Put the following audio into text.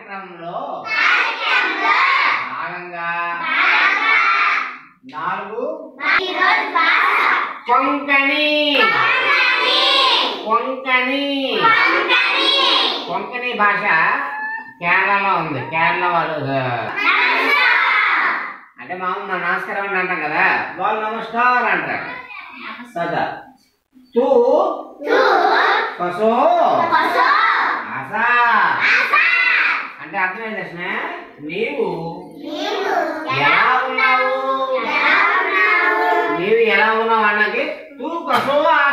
కార్యక్రమంలో భాగంగా నాలుగు కొంకణి కొంకణి కొంకణి భాష కేరళలో ఉంది కేరళ వాళ్ళు అంటే మామూలు మన నమస్కారం అని అంటాం కదా వాళ్ళు నమస్కారం అంటారు సదా తూ పశో ఆసా అంటే అర్థం ఏంటి దర్శన నీవు ఎలా ఉన్నావు నీవు ఎలా ఉన్నావు అన్నది తూ పశో